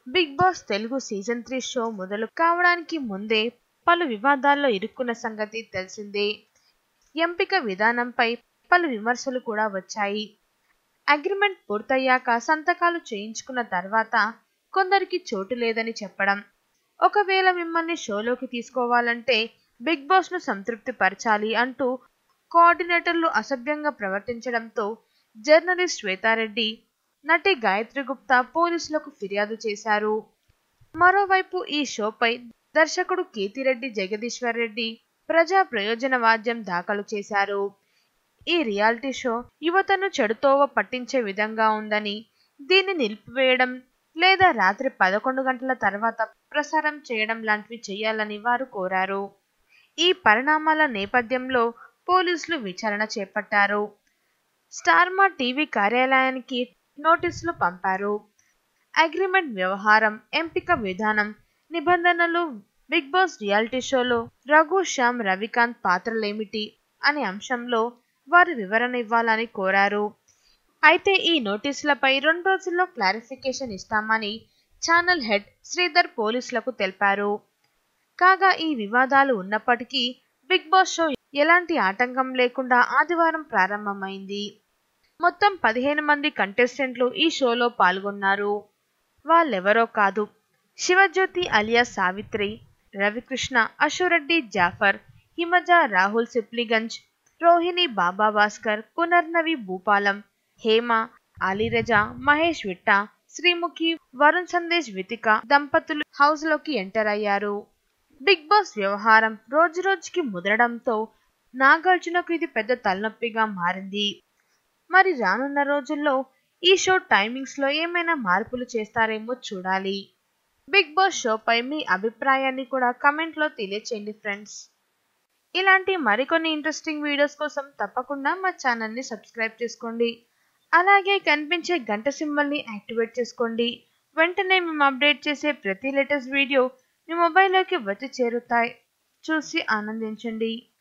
big Boss Telugu season three show మొదలు కావడానికి ముందే పలు వివాదాల్లో ఇరుక్కున్న సంగతి తెలిసిందే ఎంపిక విధానంపై పలు విమర్శలు కూడా వచ్చాయి అగ్రిమెంట్ పూర్తయ్యాక సంతకాలు చేయించుకున్న తర్వాత కొందరికి చోటు లేదని చెప్పడం ఒకవేళ మిమ్మల్ని షోలోకి తీసుకోవాలంటే బిగ్ బాస్ ను సంతృప్తి పరచాలి అంటూ కోఆర్డినేటర్లు అసభ్యంగా ప్రవర్తించడంతో జర్నలిస్ట్ శ్వేతారెడ్డి నటి గాయత్రి గుప్తా పోలీసులకు ఫిర్యాదు చేశారు మరోవైపు ఈ షోపై దర్శకుడు కీర్తిరెడ్డి జగదీశ్వర్ రెడ్డి ప్రజా ప్రయోజన వాద్యం దాఖలు చేశారు ఈ రియాలిటీ షో యువతను చెడుతోవ పట్టించే విధంగా ఉందని దీన్ని నిలిపివేయడం లేదా రాత్రి పదకొండు గంటల తర్వాత ప్రసారం చేయడం లాంటివి చేయాలని వారు కోరారు ఈ పరిణామాల నేపథ్యంలో పోలీసులు విచారణ చేపట్టారు స్టార్మా టీవీ కార్యాలయానికి నోటీసులు పంపారు అగ్రిమెంట్ వ్యవహారం ఎంపిక విధానం నిబంధనలు బిగ్ బాస్ రియాలిటీ షోలో రఘు శ్యామ్ రవికాంత్ పాత్రలేమిటి అనే అంశంలో వారు వివరణ ఇవ్వాలని కోరారు అయితే ఈ నోటీసులపై రెండు రోజుల్లో క్లారిఫికేషన్ ఇస్తామని ఛానల్ హెడ్ శ్రీధర్ పోలీసులకు తెలిపారు కాగా ఈ వివాదాలు ఉన్నప్పటికీ బిగ్ బాస్ షో ఎలాంటి ఆటంకం లేకుండా ఆదివారం ప్రారంభమైంది మొత్తం పదిహేను మంది కంటెస్టెంట్లు ఈ షోలో పాల్గొన్నారు వాళ్ళెవరో కాదు శివజ్యోతి అలియా సావిత్రి రవికృష్ణ అశురెడ్డి జాఫర్ హిమజ రాహుల్ సిప్లిగంజ్ రోహిణి బాబా భాస్కర్ పునర్నవి భూపాలం హేమ అలీరజ మహేష్ విట్ట శ్రీముఖి వరుణ్ సందేశ్ వితిక దంపతులు హౌస్ లోకి ఎంటర్ అయ్యారు బిగ్ బాస్ వ్యవహారం రోజు రోజుకి ముదరడంతో నాగార్జునకు ఇది పెద్ద తలనొప్పిగా మారింది మరి రానున్న రోజుల్లో ఈ షో టైమింగ్స్ లో ఏమైనా మార్పులు చేస్తారేమో చూడాలి బిగ్ బాస్ షోపై మీ అభిప్రాయాన్ని కూడా కమెంట్ లో తెలియచేయండి ఫ్రెండ్స్ ఇలాంటి మరికొన్ని ఇంట్రెస్టింగ్ వీడియోస్ కోసం తప్పకుండా మా ఛానల్ని సబ్స్క్రైబ్ చేసుకోండి అలాగే కనిపించే గంట సింబల్ని యాక్టివేట్ చేసుకోండి వెంటనే మేము అప్డేట్ చేసే ప్రతి లేటెస్ట్ వీడియో మీ మొబైల్లోకి వచ్చి చేరుతాయి చూసి ఆనందించండి